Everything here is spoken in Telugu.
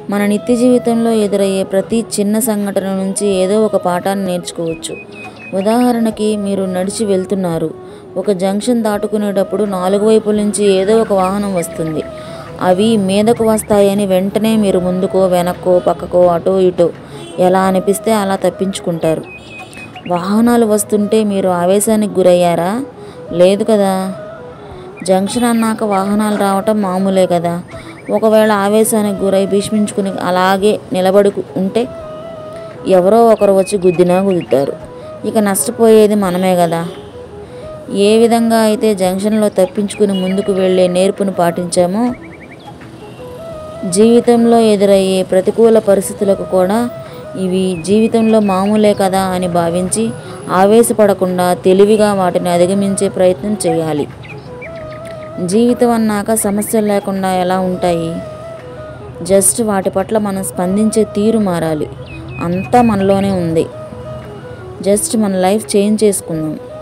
మన నిత్య జీవితంలో ఎదురయ్యే ప్రతి చిన్న సంఘటన నుంచి ఏదో ఒక పాఠాన్ని నేర్చుకోవచ్చు ఉదాహరణకి మీరు నడిచి వెళ్తున్నారు ఒక జంక్షన్ దాటుకునేటప్పుడు నాలుగు వైపుల నుంచి ఏదో ఒక వాహనం వస్తుంది అవి మీదకు వస్తాయని వెంటనే మీరు ముందుకో వెనక్కో పక్కకో అటో ఇటో ఎలా అనిపిస్తే అలా తప్పించుకుంటారు వాహనాలు వస్తుంటే మీరు ఆవేశానికి గురయ్యారా లేదు కదా జంక్షన్ అన్నాక వాహనాలు రావటం మామూలే కదా ఒకవేళ ఆవేశానికి గురై భీష్మించుకుని అలాగే నిలబడి ఉంటే ఎవరో ఒకరు వచ్చి గుద్దినా గుద్దుతారు ఇక నష్టపోయేది మనమే కదా ఏ విధంగా అయితే జంక్షన్లో తప్పించుకుని ముందుకు వెళ్ళే నేర్పును పాటించామో జీవితంలో ఎదురయ్యే ప్రతికూల పరిస్థితులకు కూడా ఇవి జీవితంలో మామూలే కదా అని భావించి ఆవేశపడకుండా తెలివిగా వాటిని అధిగమించే ప్రయత్నం చేయాలి జీవితం అన్నాక సమస్యలు లేకుండా ఎలా ఉంటాయి జస్ట్ వాటి పట్ల మనం స్పందించే తీరు మారాలి అంతా మనలోనే ఉంది జస్ట్ మన లైఫ్ చేంజ్ చేసుకుందాం